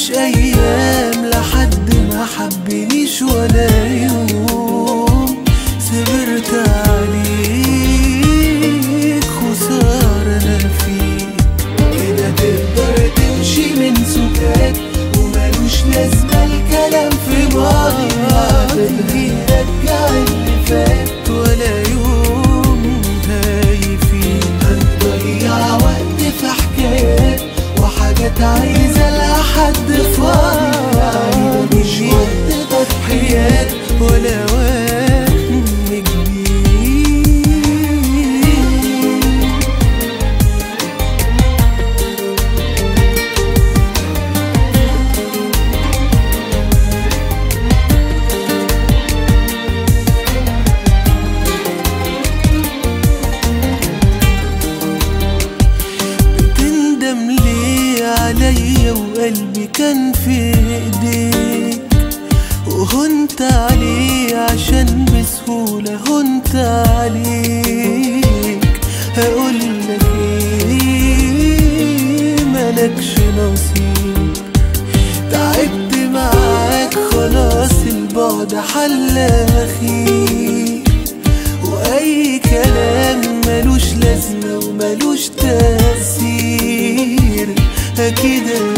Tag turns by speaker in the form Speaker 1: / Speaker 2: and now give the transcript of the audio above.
Speaker 1: عاش ايام لحد ما حبنيش ولا يوم صبرت عليك خسارة انا فيك كده تقدر تمشي من سكات ومالوش لازمة الكلام في ماضي ماضي يرجع اللي فات ولا يوم هايفين هنضيع وقت في حكايات وحاجات عايزة لها حد فاضي يعني مش وقت تضحيات ولا وقت جديد بتندم ليه عليا وقلبي كان في ايديك وهنت عليه عشان بسهولة هنت عليك هقولك ايه ملكش نصيب تعبت معاك خلاص البعد حل اخير واي كلام ملوش لازمه وملوش تاثير اكيد